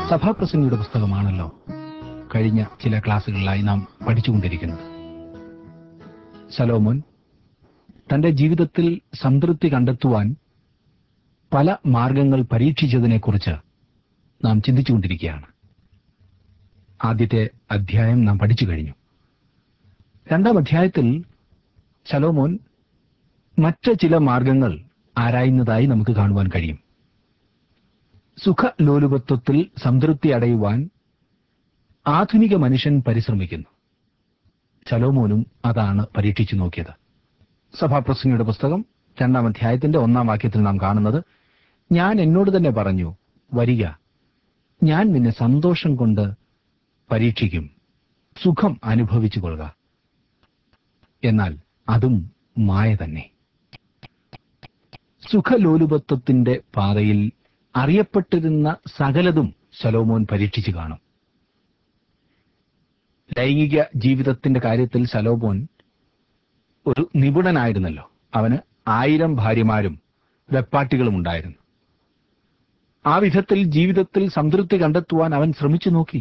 സഭാപ്രസംഗിയുടെ പുസ്തകമാണല്ലോ കഴിഞ്ഞ ചില ക്ലാസ്സുകളിലായി നാം പഠിച്ചുകൊണ്ടിരിക്കുന്നത് സലോമോൻ തന്റെ ജീവിതത്തിൽ സംതൃപ്തി കണ്ടെത്തുവാൻ പല മാർഗങ്ങൾ പരീക്ഷിച്ചതിനെക്കുറിച്ച് നാം ചിന്തിച്ചുകൊണ്ടിരിക്കുകയാണ് ആദ്യത്തെ അധ്യായം നാം പഠിച്ചു കഴിഞ്ഞു രണ്ടാം അധ്യായത്തിൽ ശലോമോൻ മറ്റ് ചില മാർഗങ്ങൾ ആരായുന്നതായി നമുക്ക് കാണുവാൻ കഴിയും സുഖലോലുപത്വത്തിൽ സംതൃപ്തി അടയുവാൻ ആധുനിക മനുഷ്യൻ പരിശ്രമിക്കുന്നു ശലോമോനും അതാണ് പരീക്ഷിച്ചു നോക്കിയത് സഭാപ്രസംഗിയുടെ പുസ്തകം രണ്ടാം അധ്യായത്തിന്റെ ഒന്നാം വാക്യത്തിൽ നാം കാണുന്നത് ഞാൻ എന്നോട് തന്നെ പറഞ്ഞു വരിക ഞാൻ നിന്നെ സന്തോഷം കൊണ്ട് പരീക്ഷിക്കും സുഖം അനുഭവിച്ചു കൊള്ളുക എന്നാൽ അതും മായ തന്നെ സുഖലോലുപത്വത്തിന്റെ പാതയിൽ അറിയപ്പെട്ടിരുന്ന സകലതും ശലോമോൻ പരീക്ഷിച്ചു കാണും ലൈംഗിക ജീവിതത്തിന്റെ കാര്യത്തിൽ ശലോമോൻ ഒരു നിപുണനായിരുന്നല്ലോ അവന് ആയിരം ഭാര്യമാരും വെപ്പാട്ടികളും ഉണ്ടായിരുന്നു ആ വിധത്തിൽ ജീവിതത്തിൽ സംതൃപ്തി കണ്ടെത്തുവാൻ അവൻ ശ്രമിച്ചു നോക്കി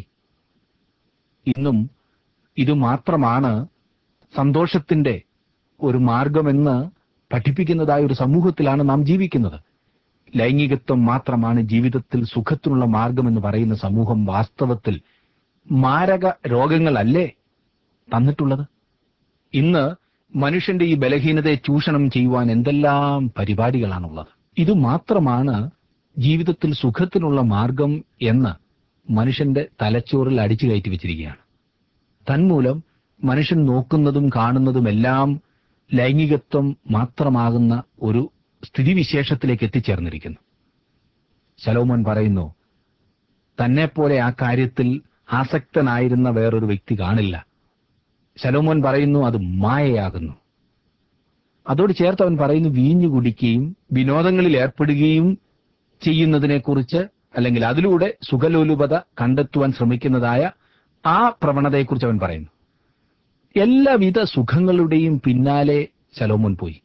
ഇന്നും ഇത് മാത്രമാണ് സന്തോഷത്തിന്റെ ഒരു മാർഗമെന്ന് പഠിപ്പിക്കുന്നതായ ഒരു സമൂഹത്തിലാണ് നാം ജീവിക്കുന്നത് ലൈംഗികത്വം മാത്രമാണ് ജീവിതത്തിൽ സുഖത്തിനുള്ള മാർഗമെന്ന് പറയുന്ന സമൂഹം വാസ്തവത്തിൽ മാരക രോഗങ്ങളല്ലേ തന്നിട്ടുള്ളത് ഇന്ന് മനുഷ്യന്റെ ഈ ബലഹീനതയെ ചൂഷണം ചെയ്യുവാൻ എന്തെല്ലാം പരിപാടികളാണുള്ളത് ഇത് മാത്രമാണ് ജീവിതത്തിൽ സുഖത്തിനുള്ള മാർഗം എന്ന് മനുഷ്യന്റെ തലച്ചോറിൽ അടിച്ചു കയറ്റി വെച്ചിരിക്കുകയാണ് തന്മൂലം മനുഷ്യൻ നോക്കുന്നതും കാണുന്നതുമെല്ലാം ലൈംഗികത്വം മാത്രമാകുന്ന ഒരു സ്ഥിതിവിശേഷത്തിലേക്ക് എത്തിച്ചേർന്നിരിക്കുന്നു ശലോമോൻ പറയുന്നു തന്നെപ്പോലെ ആ കാര്യത്തിൽ ആസക്തനായിരുന്ന വേറൊരു വ്യക്തി കാണില്ല ശലോമോൻ പറയുന്നു അത് മായയാകുന്നു അതോട് ചേർത്ത് അവൻ പറയുന്നു വീഞ്ഞു കുടിക്കുകയും വിനോദങ്ങളിൽ ഏർപ്പെടുകയും ചെയ്യുന്നതിനെക്കുറിച്ച് അല്ലെങ്കിൽ അതിലൂടെ സുഖലോലുപത കണ്ടെത്തുവാൻ ശ്രമിക്കുന്നതായ ആ പ്രവണതയെക്കുറിച്ച് അവൻ പറയുന്നു എല്ലാവിധ സുഖങ്ങളുടെയും പിന്നാലെ ശലോമോൻ പോയി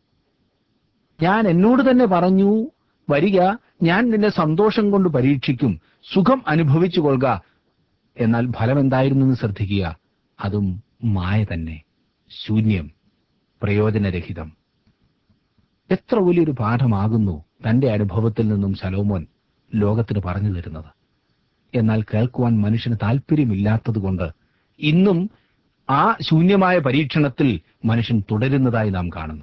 ഞാൻ എന്നോട് തന്നെ പറഞ്ഞു വരിക ഞാൻ നിന്നെ സന്തോഷം കൊണ്ട് പരീക്ഷിക്കും സുഖം അനുഭവിച്ചു കൊള്ളുക എന്നാൽ ഫലം എന്തായിരുന്നു എന്ന് ശ്രദ്ധിക്കുക അതും മായ തന്നെ ശൂന്യം പ്രയോജനരഹിതം എത്ര വലിയൊരു പാഠമാകുന്നു തന്റെ അനുഭവത്തിൽ നിന്നും ശലോമോൻ ലോകത്തിന് പറഞ്ഞു തരുന്നത് എന്നാൽ കേൾക്കുവാൻ മനുഷ്യന് താല്പര്യമില്ലാത്തതുകൊണ്ട് ഇന്നും ആ ശൂന്യമായ പരീക്ഷണത്തിൽ മനുഷ്യൻ തുടരുന്നതായി നാം കാണുന്നു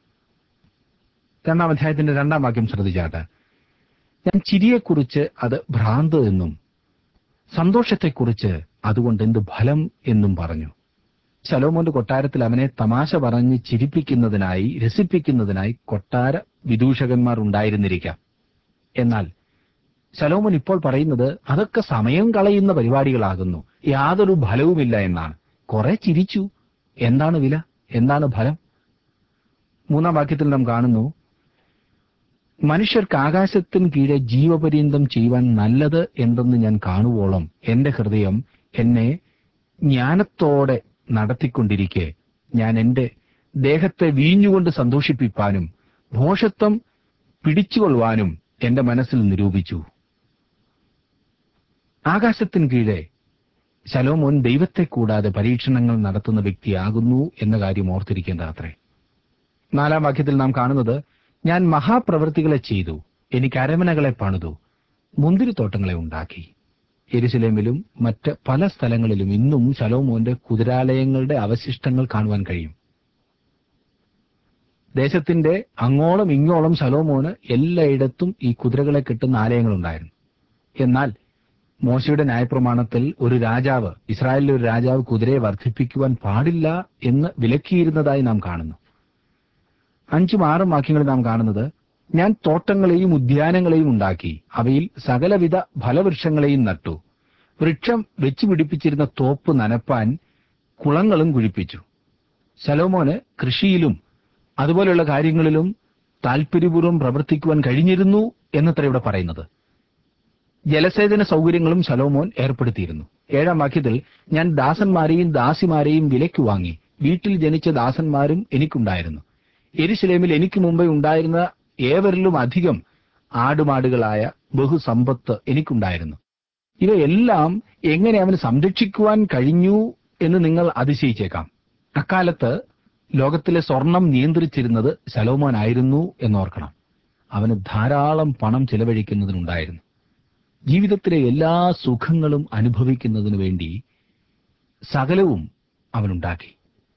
രണ്ടാം അധ്യായത്തിന്റെ രണ്ടാം വാക്യം ശ്രദ്ധിച്ചാട്ട് ഞാൻ ചിരിയെക്കുറിച്ച് അത് ഭ്രാന്ത് എന്നും സന്തോഷത്തെക്കുറിച്ച് അതുകൊണ്ട് എന്ത് ഫലം എന്നും പറഞ്ഞു ശലോമോന്റെ കൊട്ടാരത്തിൽ അവനെ തമാശ പറഞ്ഞ് ചിരിപ്പിക്കുന്നതിനായി രസിപ്പിക്കുന്നതിനായി കൊട്ടാര വിദൂഷകന്മാർ ഉണ്ടായിരുന്നിരിക്കാം എന്നാൽ ശലോമോൻ ഇപ്പോൾ പറയുന്നത് അതൊക്കെ സമയം കളയുന്ന പരിപാടികളാകുന്നു യാതൊരു ഫലവുമില്ല എന്നാണ് കുറെ ചിരിച്ചു എന്താണ് വില എന്താണ് ഫലം മൂന്നാം വാക്യത്തിൽ നാം കാണുന്നു മനുഷ്യർക്ക് ആകാശത്തിന് കീഴെ ജീവപര്യന്തം ചെയ്യുവാൻ നല്ലത് എന്തെന്ന് ഞാൻ കാണുവോളം എന്റെ ഹൃദയം എന്നെ ജ്ഞാനത്തോടെ നടത്തിക്കൊണ്ടിരിക്കെ ഞാൻ എന്റെ ദേഹത്തെ വീഞ്ഞുകൊണ്ട് സന്തോഷിപ്പിപ്പാനും ഭോഷത്വം പിടിച്ചുകൊള്ളുവാനും എന്റെ മനസ്സിൽ നിരൂപിച്ചു ആകാശത്തിന് കീഴെ ശലോമോൻ ദൈവത്തെ കൂടാതെ പരീക്ഷണങ്ങൾ നടത്തുന്ന വ്യക്തിയാകുന്നു എന്ന കാര്യം ഓർത്തിരിക്കേണ്ട അത്രേ നാലാം വാക്യത്തിൽ നാം കാണുന്നത് ഞാൻ മഹാപ്രവൃത്തികളെ ചെയ്തു എനിക്ക് അരമനകളെ പണിതു മുന്തിരിത്തോട്ടങ്ങളെ ഉണ്ടാക്കി എരുസലേമിലും മറ്റ് പല സ്ഥലങ്ങളിലും ഇന്നും ശലോമോന്റെ കുതിരാലയങ്ങളുടെ അവശിഷ്ടങ്ങൾ കാണുവാൻ കഴിയും ദേശത്തിന്റെ അങ്ങോളം ഇങ്ങോളം ശലോമോന് എല്ലായിടത്തും ഈ കുതിരകളെ കിട്ടുന്ന ആലയങ്ങളുണ്ടായിരുന്നു എന്നാൽ മോശയുടെ ന്യായപ്രമാണത്തിൽ ഒരു രാജാവ് ഇസ്രായേലിലെ ഒരു രാജാവ് കുതിരയെ വർദ്ധിപ്പിക്കുവാൻ പാടില്ല എന്ന് വിലക്കിയിരുന്നതായി നാം കാണുന്നു അഞ്ചും ആറും വാക്യങ്ങളിൽ നാം കാണുന്നത് ഞാൻ തോട്ടങ്ങളെയും ഉദ്യാനങ്ങളെയും ഉണ്ടാക്കി അവയിൽ സകലവിധ ഫലവൃക്ഷങ്ങളെയും നട്ടു വൃക്ഷം വെച്ചു പിടിപ്പിച്ചിരുന്ന തോപ്പ് നനപ്പാൻ കുളങ്ങളും കുഴിപ്പിച്ചു ശലോമോന് കൃഷിയിലും അതുപോലെയുള്ള കാര്യങ്ങളിലും താല്പര്യപൂർവ്വം പ്രവർത്തിക്കുവാൻ കഴിഞ്ഞിരുന്നു എന്നത്ര ഇവിടെ പറയുന്നത് ജലസേചന സൗകര്യങ്ങളും ശലോമോൻ ഏർപ്പെടുത്തിയിരുന്നു ഏഴാം വാക്യത്തിൽ ഞാൻ ദാസന്മാരെയും ദാസിമാരെയും വിലയ്ക്ക് വാങ്ങി വീട്ടിൽ ജനിച്ച ദാസന്മാരും എനിക്കുണ്ടായിരുന്നു എരിശിലേമിൽ എനിക്ക് മുമ്പേ ഉണ്ടായിരുന്ന ഏവരിലും അധികം ആടുമാടുകളായ ബഹുസമ്പത്ത് എനിക്കുണ്ടായിരുന്നു ഇവയെല്ലാം എങ്ങനെ അവന് സംരക്ഷിക്കുവാൻ കഴിഞ്ഞു എന്ന് നിങ്ങൾ അതിശയിച്ചേക്കാം അക്കാലത്ത് ലോകത്തിലെ സ്വർണം നിയന്ത്രിച്ചിരുന്നത് ശലോമോനായിരുന്നു എന്നോർക്കണം അവന് ധാരാളം പണം ചെലവഴിക്കുന്നതിനുണ്ടായിരുന്നു ജീവിതത്തിലെ എല്ലാ സുഖങ്ങളും അനുഭവിക്കുന്നതിനു വേണ്ടി സകലവും അവനുണ്ടാക്കി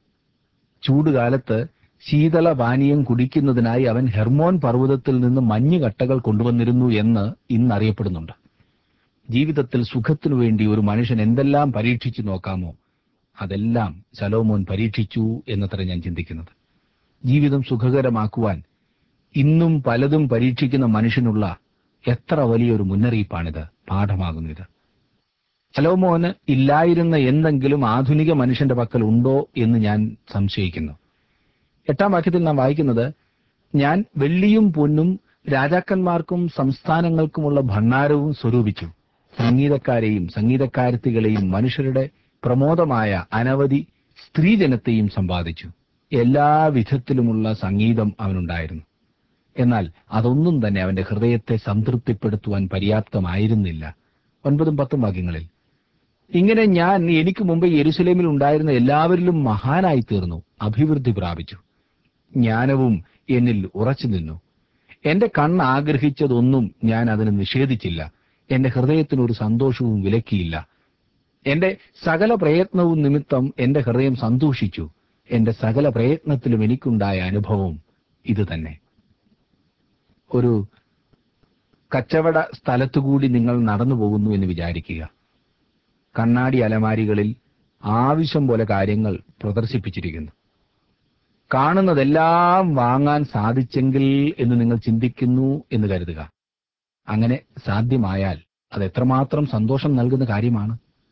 ചൂടുകാലത്ത് ശീതള പാനീയം കുടിക്കുന്നതിനായി അവൻ ഹെർമോൻ പർവ്വതത്തിൽ നിന്ന് മഞ്ഞുകട്ടകൾ കൊണ്ടുവന്നിരുന്നു എന്ന് ഇന്നറിയപ്പെടുന്നുണ്ട് ജീവിതത്തിൽ സുഖത്തിനു വേണ്ടി ഒരു മനുഷ്യൻ എന്തെല്ലാം പരീക്ഷിച്ചു നോക്കാമോ അതെല്ലാം ശലോമോൻ പരീക്ഷിച്ചു എന്നത്ര ഞാൻ ചിന്തിക്കുന്നത് ജീവിതം സുഖകരമാക്കുവാൻ ഇന്നും പലതും പരീക്ഷിക്കുന്ന മനുഷ്യനുള്ള എത്ര വലിയൊരു മുന്നറിയിപ്പാണിത് പാഠമാകുന്നത് ശലോമോന് ഇല്ലായിരുന്ന എന്തെങ്കിലും ആധുനിക മനുഷ്യന്റെ പക്കൽ ഉണ്ടോ എന്ന് ഞാൻ സംശയിക്കുന്നു എട്ടാം വാക്യത്തിൽ നാം വായിക്കുന്നത് ഞാൻ വെള്ളിയും പൊന്നും രാജാക്കന്മാർക്കും സംസ്ഥാനങ്ങൾക്കുമുള്ള ഭണ്ഡാരവും സ്വരൂപിച്ചു സംഗീതക്കാരെയും സംഗീതക്കാരത്തികളെയും മനുഷ്യരുടെ പ്രമോദമായ അനവധി സ്ത്രീജനത്തെയും സമ്പാദിച്ചു എല്ലാ വിധത്തിലുമുള്ള സംഗീതം അവനുണ്ടായിരുന്നു എന്നാൽ അതൊന്നും തന്നെ അവന്റെ ഹൃദയത്തെ സംതൃപ്തിപ്പെടുത്തുവാൻ പര്യാപ്തമായിരുന്നില്ല ഒൻപതും പത്തും വാക്യങ്ങളിൽ ഇങ്ങനെ ഞാൻ എനിക്ക് മുമ്പ് യെരുസലേമിൽ ഉണ്ടായിരുന്ന എല്ലാവരിലും മഹാനായി തീർന്നു അഭിവൃദ്ധി പ്രാപിച്ചു ജ്ഞാനവും എന്നിൽ ഉറച്ചു നിന്നു എന്റെ കണ്ണ് ആഗ്രഹിച്ചതൊന്നും ഞാൻ അതിന് നിഷേധിച്ചില്ല എന്റെ ഹൃദയത്തിന് ഒരു സന്തോഷവും വിലക്കിയില്ല എന്റെ സകല പ്രയത്നവും നിമിത്തം എന്റെ ഹൃദയം സന്തോഷിച്ചു എന്റെ സകല പ്രയത്നത്തിലും എനിക്കുണ്ടായ അനുഭവം ഇത് തന്നെ ഒരു കച്ചവട സ്ഥലത്തുകൂടി നിങ്ങൾ നടന്നു പോകുന്നു എന്ന് വിചാരിക്കുക കണ്ണാടി അലമാരികളിൽ ആവശ്യം പോലെ കാര്യങ്ങൾ പ്രദർശിപ്പിച്ചിരിക്കുന്നു കാണുന്നതെല്ലാം വാങ്ങാൻ സാധിച്ചെങ്കിൽ എന്ന് നിങ്ങൾ ചിന്തിക്കുന്നു എന്ന് കരുതുക അങ്ങനെ സാധ്യമായാൽ അത് എത്രമാത്രം സന്തോഷം നൽകുന്ന കാര്യമാണ്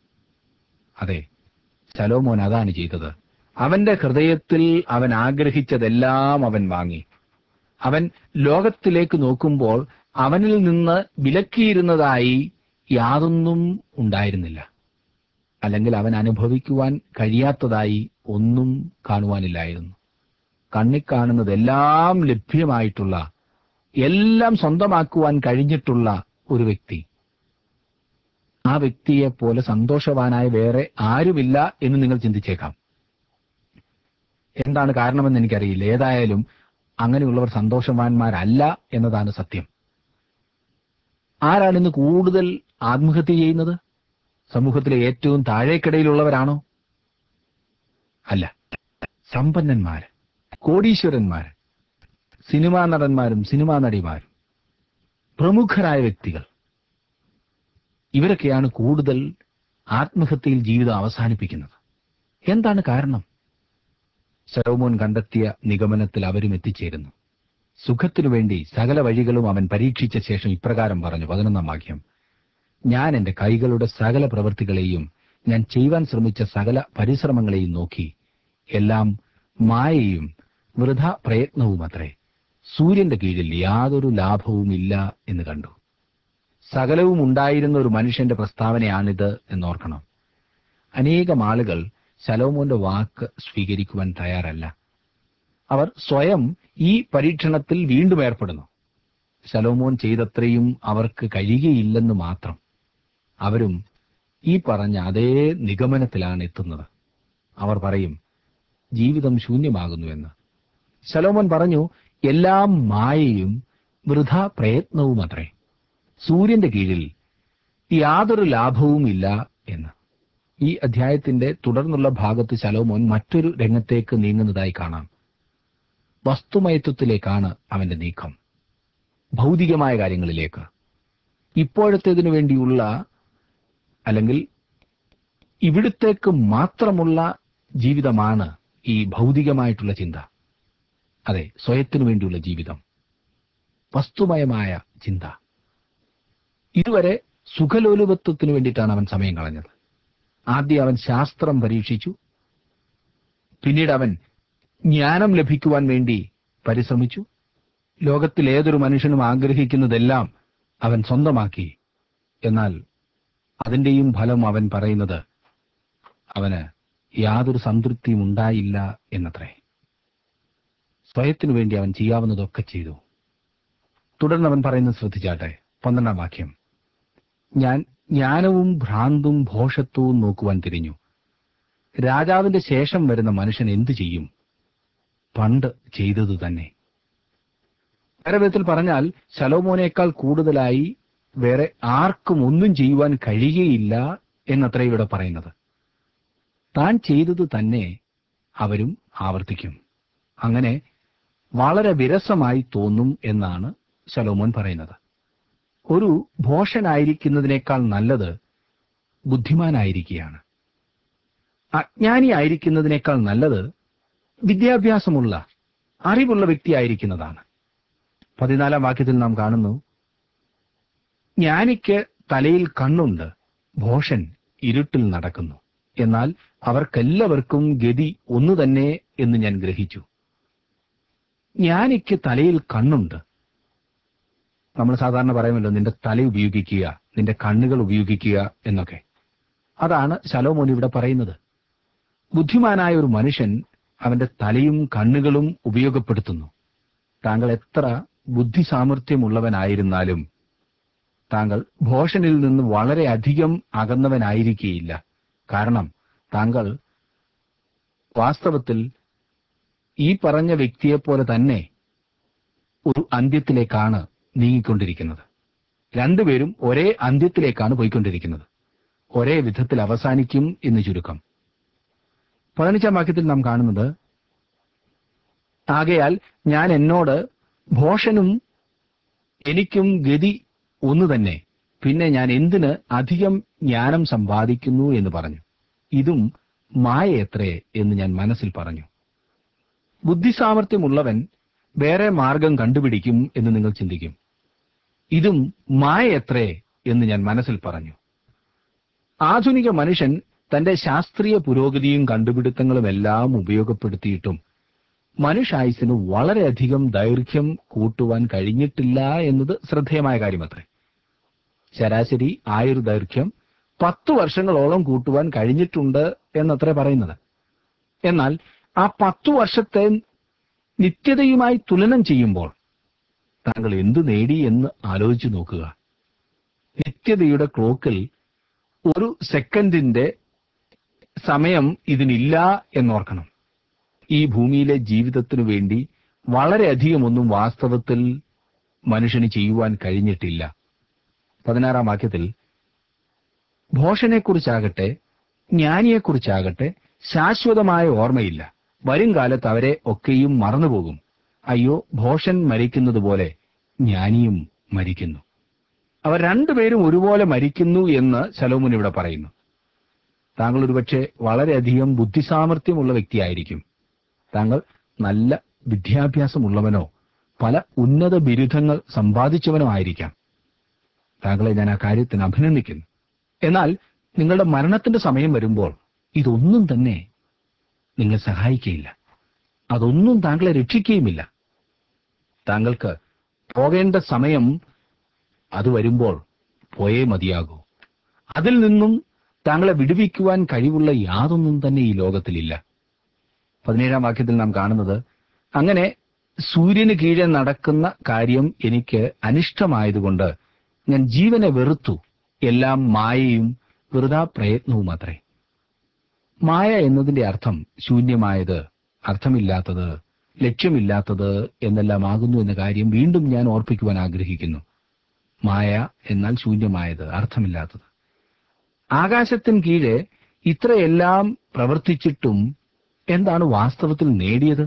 അതെ ശലോമോൻ അതാണ് ചെയ്തത് അവന്റെ ഹൃദയത്തിൽ അവൻ ആഗ്രഹിച്ചതെല്ലാം അവൻ വാങ്ങി അവൻ ലോകത്തിലേക്ക് നോക്കുമ്പോൾ അവനിൽ നിന്ന് വിലക്കിയിരുന്നതായി യാതൊന്നും ഉണ്ടായിരുന്നില്ല അല്ലെങ്കിൽ അവൻ അനുഭവിക്കുവാൻ കഴിയാത്തതായി ഒന്നും കാണുവാനില്ലായിരുന്നു കണ്ണി കാണുന്നതെല്ലാം ലഭ്യമായിട്ടുള്ള എല്ലാം സ്വന്തമാക്കുവാൻ കഴിഞ്ഞിട്ടുള്ള ഒരു വ്യക്തി ആ വ്യക്തിയെ പോലെ സന്തോഷവാനായ വേറെ ആരുമില്ല എന്ന് നിങ്ങൾ ചിന്തിച്ചേക്കാം എന്താണ് കാരണമെന്ന് എനിക്കറിയില്ല ഏതായാലും അങ്ങനെയുള്ളവർ സന്തോഷവാന്മാരല്ല എന്നതാണ് സത്യം ആരാണ് ഇന്ന് കൂടുതൽ ആത്മഹത്യ ചെയ്യുന്നത് സമൂഹത്തിലെ ഏറ്റവും താഴേക്കിടയിലുള്ളവരാണോ അല്ല സമ്പന്നന്മാര് കോടീശ്വരന്മാര് സിനിമാ നടന്മാരും സിനിമാ നടിമാരും പ്രമുഖരായ വ്യക്തികൾ ഇവരൊക്കെയാണ് കൂടുതൽ ആത്മഹത്യയിൽ ജീവിതം അവസാനിപ്പിക്കുന്നത് എന്താണ് കാരണം ശലോമോൻ കണ്ടെത്തിയ നിഗമനത്തിൽ അവരും എത്തിച്ചേരുന്നു സുഖത്തിനു വേണ്ടി സകല വഴികളും അവൻ പരീക്ഷിച്ച ശേഷം ഇപ്രകാരം പറഞ്ഞു പതിനൊന്നാം വാക്യം ഞാൻ എന്റെ കൈകളുടെ സകല പ്രവൃത്തികളെയും ഞാൻ ചെയ്യുവാൻ ശ്രമിച്ച സകല പരിശ്രമങ്ങളെയും നോക്കി എല്ലാം മായയും വൃഥ പ്രയത്നവും അത്രേ സൂര്യന്റെ കീഴിൽ യാതൊരു ലാഭവും ഇല്ല എന്ന് കണ്ടു സകലവും ഉണ്ടായിരുന്ന ഒരു മനുഷ്യന്റെ പ്രസ്താവനയാണിത് എന്നോർക്കണം അനേകം ആളുകൾ ശലോമോന്റെ വാക്ക് സ്വീകരിക്കുവാൻ തയ്യാറല്ല അവർ സ്വയം ഈ പരീക്ഷണത്തിൽ വീണ്ടും ഏർപ്പെടുന്നു ശലോമോൻ ചെയ്തത്രയും അവർക്ക് കഴിയുകയില്ലെന്ന് മാത്രം അവരും ഈ പറഞ്ഞ അതേ നിഗമനത്തിലാണ് എത്തുന്നത് അവർ പറയും ജീവിതം ശൂന്യമാകുന്നുവെന്ന് ശലോമോൻ പറഞ്ഞു എല്ലാം മായയും വൃഥ പ്രയത്നവും അത്രേ സൂര്യന്റെ കീഴിൽ യാതൊരു ലാഭവും ഇല്ല എന്ന് ഈ അധ്യായത്തിന്റെ തുടർന്നുള്ള ഭാഗത്ത് ശലോമോൻ മറ്റൊരു രംഗത്തേക്ക് നീങ്ങുന്നതായി കാണാം വസ്തുമയത്വത്തിലേക്കാണ് അവന്റെ നീക്കം ഭൗതികമായ കാര്യങ്ങളിലേക്ക് ഇപ്പോഴത്തേതിനു വേണ്ടിയുള്ള അല്ലെങ്കിൽ ഇവിടുത്തേക്ക് മാത്രമുള്ള ജീവിതമാണ് ഈ ഭൗതികമായിട്ടുള്ള ചിന്ത അതെ സ്വയത്തിനു വേണ്ടിയുള്ള ജീവിതം വസ്തുമയമായ ചിന്ത ഇതുവരെ സുഖലോലുപത്വത്തിന് വേണ്ടിയിട്ടാണ് അവൻ സമയം കളഞ്ഞത് ആദ്യം അവൻ ശാസ്ത്രം പരീക്ഷിച്ചു പിന്നീട് അവൻ ജ്ഞാനം ലഭിക്കുവാൻ വേണ്ടി പരിശ്രമിച്ചു ലോകത്തിൽ ഏതൊരു മനുഷ്യനും ആഗ്രഹിക്കുന്നതെല്ലാം അവൻ സ്വന്തമാക്കി എന്നാൽ അതിന്റെയും ഫലം അവൻ പറയുന്നത് അവന് യാതൊരു സംതൃപ്തിയും ഉണ്ടായില്ല എന്നത്രേ സ്വയത്തിനു വേണ്ടി അവൻ ചെയ്യാവുന്നതൊക്കെ ചെയ്തു തുടർന്ന് അവൻ പറയുന്നത് ശ്രദ്ധിച്ചാട്ടെ പന്ത്രണ്ടാം വാക്യം ഞാൻ ജ്ഞാനവും ഭ്രാന്തും ഭോഷത്വവും നോക്കുവാൻ തിരിഞ്ഞു രാജാവിന്റെ ശേഷം വരുന്ന മനുഷ്യൻ എന്തു ചെയ്യും പണ്ട് ചെയ്തതു തന്നെ വേറെ വിധത്തിൽ പറഞ്ഞാൽ ശലോമോനേക്കാൾ കൂടുതലായി വേറെ ആർക്കും ഒന്നും ചെയ്യുവാൻ കഴിയുകയില്ല എന്നത്ര ഇവിടെ പറയുന്നത് താൻ ചെയ്തത് തന്നെ അവരും ആവർത്തിക്കും അങ്ങനെ വളരെ വിരസമായി തോന്നും എന്നാണ് ശലോമോൻ പറയുന്നത് ഒരു ഭോഷനായിരിക്കുന്നതിനേക്കാൾ നല്ലത് ബുദ്ധിമാനായിരിക്കുകയാണ് അജ്ഞാനിയായിരിക്കുന്നതിനേക്കാൾ നല്ലത് വിദ്യാഭ്യാസമുള്ള അറിവുള്ള വ്യക്തിയായിരിക്കുന്നതാണ് പതിനാലാം വാക്യത്തിൽ നാം കാണുന്നു ജ്ഞാനിക്ക് തലയിൽ കണ്ണുണ്ട് ഭോഷൻ ഇരുട്ടിൽ നടക്കുന്നു എന്നാൽ അവർക്കെല്ലാവർക്കും ഗതി ഒന്നു തന്നെ എന്ന് ഞാൻ ഗ്രഹിച്ചു ജ്ഞാനിക്ക് തലയിൽ കണ്ണുണ്ട് നമ്മൾ സാധാരണ പറയുമല്ലോ നിന്റെ തല ഉപയോഗിക്കുക നിന്റെ കണ്ണുകൾ ഉപയോഗിക്കുക എന്നൊക്കെ അതാണ് ശലോമോൻ ഇവിടെ പറയുന്നത് ബുദ്ധിമാനായ ഒരു മനുഷ്യൻ അവന്റെ തലയും കണ്ണുകളും ഉപയോഗപ്പെടുത്തുന്നു താങ്കൾ എത്ര ബുദ്ധി സാമർഥ്യമുള്ളവനായിരുന്നാലും താങ്കൾ ഭോഷനിൽ നിന്ന് വളരെയധികം അകന്നവനായിരിക്കുകയില്ല കാരണം താങ്കൾ വാസ്തവത്തിൽ ഈ പറഞ്ഞ വ്യക്തിയെപ്പോലെ തന്നെ ഒരു അന്ത്യത്തിലേക്കാണ് നീങ്ങിക്കൊണ്ടിരിക്കുന്നത് രണ്ടുപേരും ഒരേ അന്ത്യത്തിലേക്കാണ് പോയിക്കൊണ്ടിരിക്കുന്നത് ഒരേ വിധത്തിൽ അവസാനിക്കും എന്ന് ചുരുക്കം പതിനഞ്ചാം വാക്യത്തിൽ നാം കാണുന്നത് ആകയാൽ ഞാൻ എന്നോട് ഭോഷനും എനിക്കും ഗതി ഒന്നു തന്നെ പിന്നെ ഞാൻ എന്തിന് അധികം ജ്ഞാനം സമ്പാദിക്കുന്നു എന്ന് പറഞ്ഞു ഇതും മായയത്രേ എന്ന് ഞാൻ മനസ്സിൽ പറഞ്ഞു ബുദ്ധിസാമർഥ്യമുള്ളവൻ വേറെ മാർഗം കണ്ടുപിടിക്കും എന്ന് നിങ്ങൾ ചിന്തിക്കും ഇതും മായയത്രേ എന്ന് ഞാൻ മനസ്സിൽ പറഞ്ഞു ആധുനിക മനുഷ്യൻ തന്റെ ശാസ്ത്രീയ പുരോഗതിയും കണ്ടുപിടുത്തങ്ങളും എല്ലാം ഉപയോഗപ്പെടുത്തിയിട്ടും മനുഷ്യായുസിന് വളരെയധികം ദൈർഘ്യം കൂട്ടുവാൻ കഴിഞ്ഞിട്ടില്ല എന്നത് ശ്രദ്ധേയമായ കാര്യമത്രേ ശരാശരി ആയുർ ദൈർഘ്യം പത്തു വർഷങ്ങളോളം കൂട്ടുവാൻ കഴിഞ്ഞിട്ടുണ്ട് എന്നത്രേ പറയുന്നത് എന്നാൽ ആ പത്തു വർഷത്തെ നിത്യതയുമായി തുലനം ചെയ്യുമ്പോൾ താങ്കൾ എന്തു നേടി എന്ന് ആലോചിച്ചു നോക്കുക നിത്യതയുടെ ക്ലോക്കിൽ ഒരു സെക്കൻഡിന്റെ സമയം ഇതിനില്ല എന്നോർക്കണം ഈ ഭൂമിയിലെ ജീവിതത്തിനു വേണ്ടി വളരെയധികം ഒന്നും വാസ്തവത്തിൽ മനുഷ്യന് ചെയ്യുവാൻ കഴിഞ്ഞിട്ടില്ല പതിനാറാം വാക്യത്തിൽ ഭോഷനെക്കുറിച്ചാകട്ടെ ജ്ഞാനിയെക്കുറിച്ചാകട്ടെ ശാശ്വതമായ ഓർമ്മയില്ല വരും കാലത്ത് അവരെ ഒക്കെയും മറന്നുപോകും അയ്യോ ഭോഷൻ മരിക്കുന്നത് പോലെ ജ്ഞാനിയും മരിക്കുന്നു അവർ രണ്ടുപേരും ഒരുപോലെ മരിക്കുന്നു എന്ന് ശലോമുൻ ഇവിടെ പറയുന്നു താങ്കൾ ഒരുപക്ഷെ വളരെയധികം ബുദ്ധിസാമർഥ്യമുള്ള വ്യക്തിയായിരിക്കും താങ്കൾ നല്ല വിദ്യാഭ്യാസമുള്ളവനോ പല ഉന്നത ബിരുദങ്ങൾ സമ്പാദിച്ചവനോ ആയിരിക്കാം താങ്കളെ ഞാൻ ആ കാര്യത്തിന് അഭിനന്ദിക്കുന്നു എന്നാൽ നിങ്ങളുടെ മരണത്തിന്റെ സമയം വരുമ്പോൾ ഇതൊന്നും തന്നെ നിങ്ങൾ സഹായിക്കുകയില്ല അതൊന്നും താങ്കളെ രക്ഷിക്കുകയുമില്ല താങ്കൾക്ക് പോകേണ്ട സമയം അത് വരുമ്പോൾ പോയേ മതിയാകൂ അതിൽ നിന്നും താങ്കളെ വിടുവിക്കുവാൻ കഴിവുള്ള യാതൊന്നും തന്നെ ഈ ലോകത്തിലില്ല പതിനേഴാം വാക്യത്തിൽ നാം കാണുന്നത് അങ്ങനെ സൂര്യന് കീഴെ നടക്കുന്ന കാര്യം എനിക്ക് അനിഷ്ടമായതുകൊണ്ട് ഞാൻ ജീവനെ വെറുത്തു എല്ലാം മായയും വെറുതാ പ്രയത്നവും അത്രേ മായ എന്നതിന്റെ അർത്ഥം ശൂന്യമായത് അർത്ഥമില്ലാത്തത് ലക്ഷ്യമില്ലാത്തത് എന്നെല്ലാം ആകുന്നു എന്ന കാര്യം വീണ്ടും ഞാൻ ഓർപ്പിക്കുവാൻ ആഗ്രഹിക്കുന്നു മായ എന്നാൽ ശൂന്യമായത് അർത്ഥമില്ലാത്തത് ആകാശത്തിന് കീഴെ ഇത്രയെല്ലാം പ്രവർത്തിച്ചിട്ടും എന്താണ് വാസ്തവത്തിൽ നേടിയത്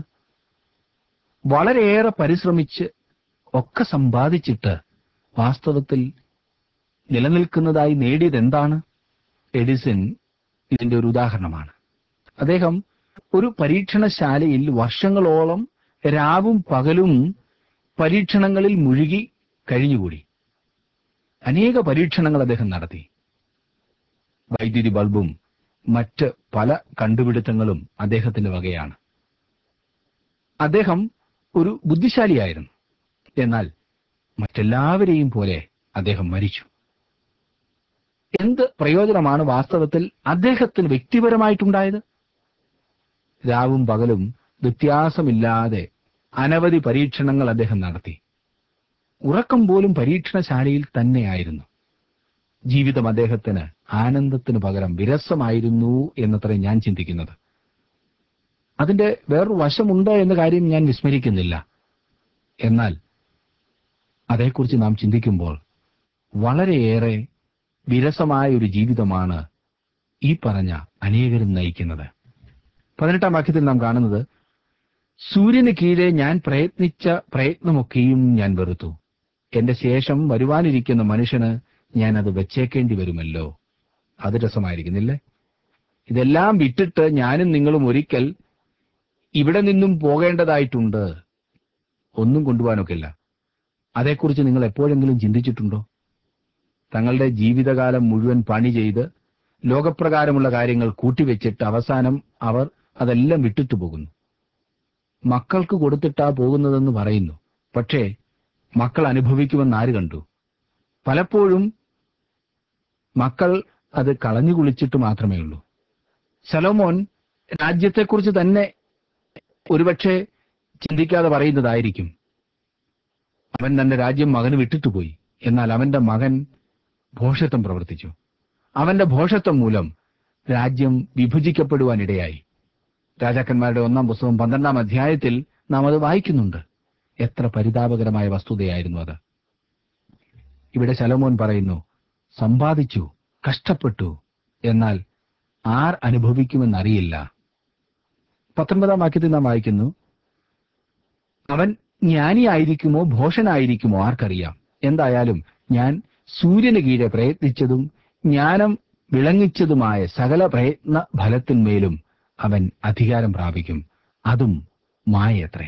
വളരെയേറെ പരിശ്രമിച്ച് ഒക്കെ സമ്പാദിച്ചിട്ട് വാസ്തവത്തിൽ നിലനിൽക്കുന്നതായി നേടിയത് എന്താണ് എഡിസൺ ഇതിന്റെ ഒരു ഉദാഹരണമാണ് അദ്ദേഹം ഒരു പരീക്ഷണശാലയിൽ വർഷങ്ങളോളം രാവും പകലും പരീക്ഷണങ്ങളിൽ മുഴുകി കഴിഞ്ഞുകൂടി അനേക പരീക്ഷണങ്ങൾ അദ്ദേഹം നടത്തി വൈദ്യുതി ബൾബും മറ്റ് പല കണ്ടുപിടുത്തങ്ങളും അദ്ദേഹത്തിന്റെ വകയാണ് അദ്ദേഹം ഒരു ബുദ്ധിശാലിയായിരുന്നു എന്നാൽ മറ്റെല്ലാവരെയും പോലെ അദ്ദേഹം മരിച്ചു എന്ത് പ്രയോജനമാണ് വാസ്തവത്തിൽ അദ്ദേഹത്തിന് വ്യക്തിപരമായിട്ടുണ്ടായത് രാവും പകലും വ്യത്യാസമില്ലാതെ അനവധി പരീക്ഷണങ്ങൾ അദ്ദേഹം നടത്തി ഉറക്കം പോലും പരീക്ഷണശാലയിൽ തന്നെയായിരുന്നു ജീവിതം അദ്ദേഹത്തിന് ആനന്ദത്തിന് പകരം വിരസമായിരുന്നു എന്നത്ര ഞാൻ ചിന്തിക്കുന്നത് അതിന്റെ വേറൊരു വശമുണ്ട് എന്ന കാര്യം ഞാൻ വിസ്മരിക്കുന്നില്ല എന്നാൽ അതേക്കുറിച്ച് നാം ചിന്തിക്കുമ്പോൾ വളരെയേറെ വിരസമായ ഒരു ജീവിതമാണ് ഈ പറഞ്ഞ അനേകരും നയിക്കുന്നത് പതിനെട്ടാം വാക്യത്തിൽ നാം കാണുന്നത് സൂര്യന് കീഴെ ഞാൻ പ്രയത്നിച്ച പ്രയത്നമൊക്കെയും ഞാൻ വെറുത്തു എന്റെ ശേഷം വരുവാനിരിക്കുന്ന മനുഷ്യന് ഞാൻ അത് വെച്ചേക്കേണ്ടി വരുമല്ലോ അത് രസമായിരിക്കുന്നില്ലേ ഇതെല്ലാം വിട്ടിട്ട് ഞാനും നിങ്ങളും ഒരിക്കൽ ഇവിടെ നിന്നും പോകേണ്ടതായിട്ടുണ്ട് ഒന്നും കൊണ്ടുപോകാനൊക്കില്ല അതേക്കുറിച്ച് നിങ്ങൾ എപ്പോഴെങ്കിലും ചിന്തിച്ചിട്ടുണ്ടോ തങ്ങളുടെ ജീവിതകാലം മുഴുവൻ പണി ചെയ്ത് ലോകപ്രകാരമുള്ള കാര്യങ്ങൾ കൂട്ടിവെച്ചിട്ട് അവസാനം അവർ അതെല്ലാം വിട്ടിട്ട് പോകുന്നു മക്കൾക്ക് കൊടുത്തിട്ടാ പോകുന്നതെന്ന് പറയുന്നു പക്ഷേ മക്കൾ അനുഭവിക്കുമെന്ന് ആര് കണ്ടു പലപ്പോഴും മക്കൾ അത് കളഞ്ഞു കുളിച്ചിട്ട് മാത്രമേ ഉള്ളൂ ശലോമോൻ രാജ്യത്തെക്കുറിച്ച് തന്നെ ഒരുപക്ഷെ ചിന്തിക്കാതെ പറയുന്നതായിരിക്കും അവൻ തന്റെ രാജ്യം മകന് വിട്ടിട്ട് പോയി എന്നാൽ അവന്റെ മകൻ ഭോഷത്വം പ്രവർത്തിച്ചു അവന്റെ ഭോഷത്വം മൂലം രാജ്യം വിഭജിക്കപ്പെടുവാനിടയായി രാജാക്കന്മാരുടെ ഒന്നാം പുസ്തകം പന്ത്രണ്ടാം അധ്യായത്തിൽ നാം അത് വായിക്കുന്നുണ്ട് എത്ര പരിതാപകരമായ വസ്തുതയായിരുന്നു അത് ഇവിടെ ശലോമോൻ പറയുന്നു സമ്പാദിച്ചു കഷ്ടപ്പെട്ടു എന്നാൽ ആർ അനുഭവിക്കുമെന്നറിയില്ല പത്തൊൻപതാം വാക്യത്തിൽ നാം വായിക്കുന്നു അവൻ ജ്ഞാനിയായിരിക്കുമോ ഭോഷനായിരിക്കുമോ ആർക്കറിയാം എന്തായാലും ഞാൻ സൂര്യന് കീഴെ പ്രയത്നിച്ചതും ജ്ഞാനം വിളങ്ങിച്ചതുമായ സകല പ്രയത്ന ഫലത്തിന്മേലും അവൻ അധികാരം പ്രാപിക്കും അതും മായത്രേ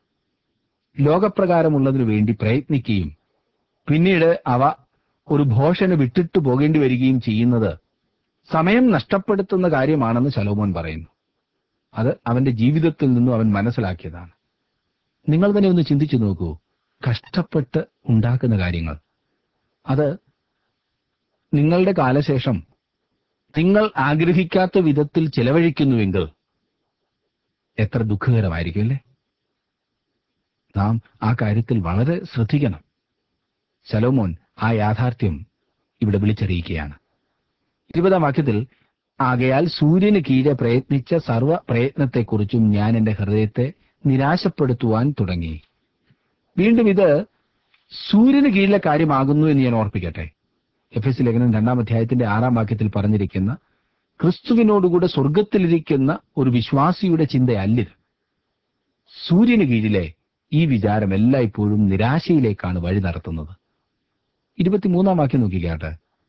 ലോകപ്രകാരമുള്ളതിനു വേണ്ടി പ്രയത്നിക്കുകയും പിന്നീട് അവ ഒരു ഭോഷന് വിട്ടിട്ട് പോകേണ്ടി വരികയും ചെയ്യുന്നത് സമയം നഷ്ടപ്പെടുത്തുന്ന കാര്യമാണെന്ന് ശലോമോൻ പറയുന്നു അത് അവന്റെ ജീവിതത്തിൽ നിന്നും അവൻ മനസ്സിലാക്കിയതാണ് നിങ്ങൾ തന്നെ ഒന്ന് ചിന്തിച്ചു നോക്കൂ കഷ്ടപ്പെട്ട് ഉണ്ടാക്കുന്ന കാര്യങ്ങൾ അത് നിങ്ങളുടെ കാലശേഷം നിങ്ങൾ ആഗ്രഹിക്കാത്ത വിധത്തിൽ ചെലവഴിക്കുന്നുവെങ്കിൽ എത്ര ദുഃഖകരമായിരിക്കും അല്ലേ നാം ആ കാര്യത്തിൽ വളരെ ശ്രദ്ധിക്കണം ശലോമോൻ ആ യാഥാർത്ഥ്യം ഇവിടെ വിളിച്ചറിയിക്കുകയാണ് ഇരുപതാം വാക്യത്തിൽ ആകയാൽ സൂര്യന് കീഴെ പ്രയത്നിച്ച സർവ പ്രയത്നത്തെക്കുറിച്ചും ഞാൻ എന്റെ ഹൃദയത്തെ നിരാശപ്പെടുത്തുവാൻ തുടങ്ങി വീണ്ടും ഇത് സൂര്യന് കീഴിലെ കാര്യമാകുന്നു എന്ന് ഞാൻ ഓർപ്പിക്കട്ടെ എഫ് എസ് ലേഖനം രണ്ടാം അധ്യായത്തിന്റെ ആറാം വാക്യത്തിൽ പറഞ്ഞിരിക്കുന്ന ക്രിസ്തുവിനോടുകൂടെ സ്വർഗത്തിലിരിക്കുന്ന ഒരു വിശ്വാസിയുടെ ചിന്തയല്ലിത് സൂര്യന് കീഴിലെ ഈ വിചാരം എല്ലായ്പ്പോഴും നിരാശയിലേക്കാണ് വഴി നടത്തുന്നത് ഇരുപത്തിമൂന്നാം വാക്യം നോക്കിക്കാട്ടെ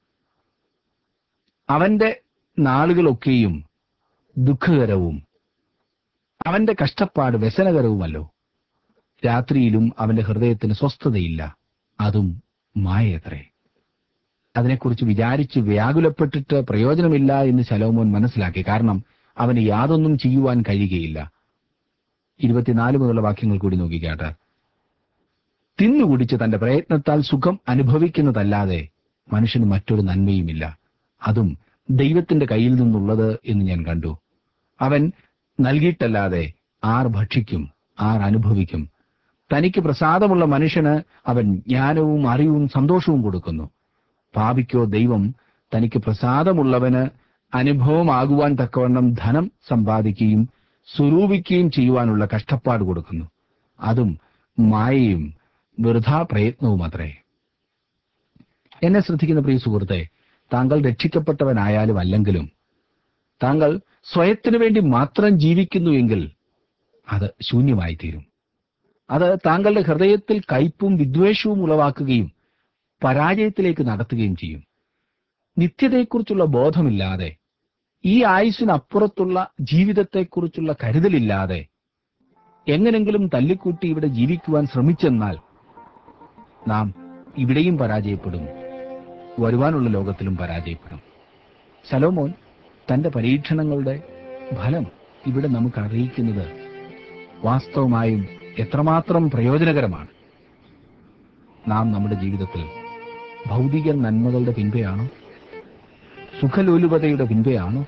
അവന്റെ നാളുകളൊക്കെയും ദുഃഖകരവും അവന്റെ കഷ്ടപ്പാട് വ്യസനകരവുമല്ലോ രാത്രിയിലും അവന്റെ ഹൃദയത്തിന് സ്വസ്ഥതയില്ല അതും മായത്രേ അതിനെക്കുറിച്ച് വിചാരിച്ച് വ്യാകുലപ്പെട്ടിട്ട് പ്രയോജനമില്ല എന്ന് ശലോമോൻ മനസ്സിലാക്കി കാരണം അവന് യാതൊന്നും ചെയ്യുവാൻ കഴിയുകയില്ല ഇരുപത്തിനാല് മുതലുള്ള വാക്യങ്ങൾ കൂടി നോക്കിക്കാട്ടെ തിന്നുകുടിച്ച് തന്റെ പ്രയത്നത്താൽ സുഖം അനുഭവിക്കുന്നതല്ലാതെ മനുഷ്യന് മറ്റൊരു നന്മയുമില്ല അതും ദൈവത്തിന്റെ കയ്യിൽ നിന്നുള്ളത് എന്ന് ഞാൻ കണ്ടു അവൻ നൽകിയിട്ടല്ലാതെ ആർ ഭക്ഷിക്കും ആർ അനുഭവിക്കും തനിക്ക് പ്രസാദമുള്ള മനുഷ്യന് അവൻ ജ്ഞാനവും അറിവും സന്തോഷവും കൊടുക്കുന്നു പാപിക്കോ ദൈവം തനിക്ക് പ്രസാദമുള്ളവന് അനുഭവമാകുവാൻ തക്കവണ്ണം ധനം സമ്പാദിക്കുകയും സ്വരൂപിക്കുകയും ചെയ്യുവാനുള്ള കഷ്ടപ്പാട് കൊടുക്കുന്നു അതും മായയും വൃഥാ പ്രയത്നവും അത്രേ എന്നെ ശ്രദ്ധിക്കുന്ന പ്രിയ സുഹൃത്തെ താങ്കൾ രക്ഷിക്കപ്പെട്ടവനായാലും അല്ലെങ്കിലും താങ്കൾ സ്വയത്തിനു വേണ്ടി മാത്രം ജീവിക്കുന്നുവെങ്കിൽ അത് ശൂന്യമായി തീരും അത് താങ്കളുടെ ഹൃദയത്തിൽ കയ്പും വിദ്വേഷവും ഉളവാക്കുകയും പരാജയത്തിലേക്ക് നടത്തുകയും ചെയ്യും നിത്യതയെക്കുറിച്ചുള്ള ബോധമില്ലാതെ ഈ ആയുസിനപ്പുറത്തുള്ള ജീവിതത്തെക്കുറിച്ചുള്ള കരുതലില്ലാതെ എങ്ങനെങ്കിലും തല്ലിക്കൂട്ടി ഇവിടെ ജീവിക്കുവാൻ ശ്രമിച്ചെന്നാൽ നാം ഇവിടെയും പരാജയപ്പെടും വരുവാനുള്ള ലോകത്തിലും പരാജയപ്പെടും ശലോമോൻ തന്റെ പരീക്ഷണങ്ങളുടെ ഫലം ഇവിടെ നമുക്ക് അറിയിക്കുന്നത് വാസ്തവമായും എത്രമാത്രം പ്രയോജനകരമാണ് നാം നമ്മുടെ ജീവിതത്തിൽ ഭൗതിക നന്മകളുടെ പിൻപെയാണോ സുഖലോലുപതയുടെ പിൻപെയാണോ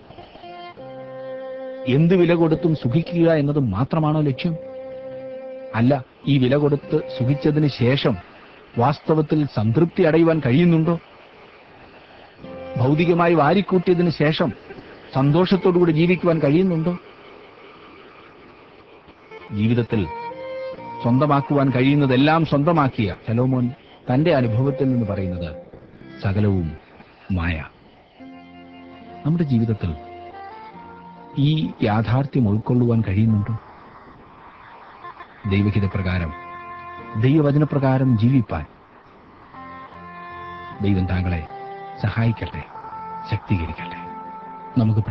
എന്ത് വില കൊടുത്തും സുഖിക്കുക എന്നത് മാത്രമാണോ ലക്ഷ്യം അല്ല ഈ വില കൊടുത്ത് സുഖിച്ചതിന് ശേഷം വാസ്തവത്തിൽ സംതൃപ്തി അടയുവാൻ കഴിയുന്നുണ്ടോ ഭൗതികമായി വാരിക്കൂട്ടിയതിനു ശേഷം സന്തോഷത്തോടുകൂടി ജീവിക്കുവാൻ കഴിയുന്നുണ്ടോ ജീവിതത്തിൽ സ്വന്തമാക്കുവാൻ കഴിയുന്നതെല്ലാം സ്വന്തമാക്കിയ ശലോമോൻ തന്റെ അനുഭവത്തിൽ നിന്ന് പറയുന്നത് സകലവും മായ നമ്മുടെ ജീവിതത്തിൽ ഈ യാഥാർത്ഥ്യം ഉൾക്കൊള്ളുവാൻ കഴിയുന്നുണ്ടോ ദൈവഹിത പ്രകാരം ദൈവവചനപ്രകാരം ജീവിപ്പാൻ ദൈവം താങ്കളെ സഹായിക്കട്ടെ ശക്തീകരിക്കട്ടെ നമുക്ക്